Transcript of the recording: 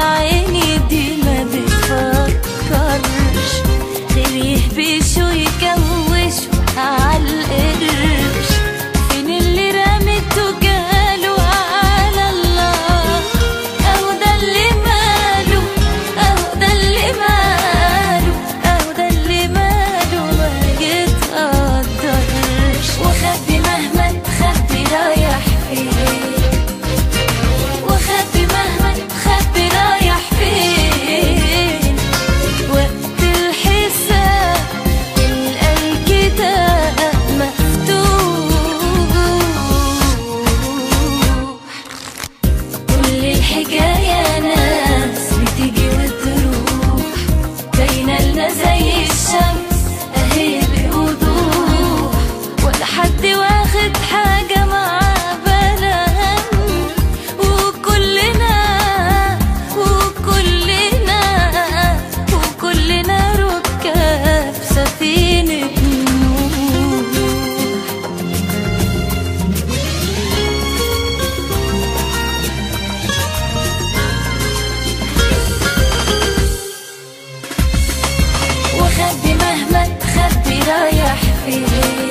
عيني دي ما بتفكرش غير يهبش ويكوش عالقرش فين اللي رمته جاله على الله اهو ده اللي ماله اهو ده اللي ماله اهو ده اللي ماله ما يتقدرش وخبي مهما تخبي رايح فين وخبي مهما تخبي رايح فين وقت الحساب تلقى الكتاب مفتوح كل الحكاية ناس بتيجي وتروح باينة لنا زي الشمس اهي بوضوح ولا حد واخد حاجة مع بلا هم وكلنا وكلنا وكلنا ركاب سفينة نوح وخبي مهما تخبي رايح فين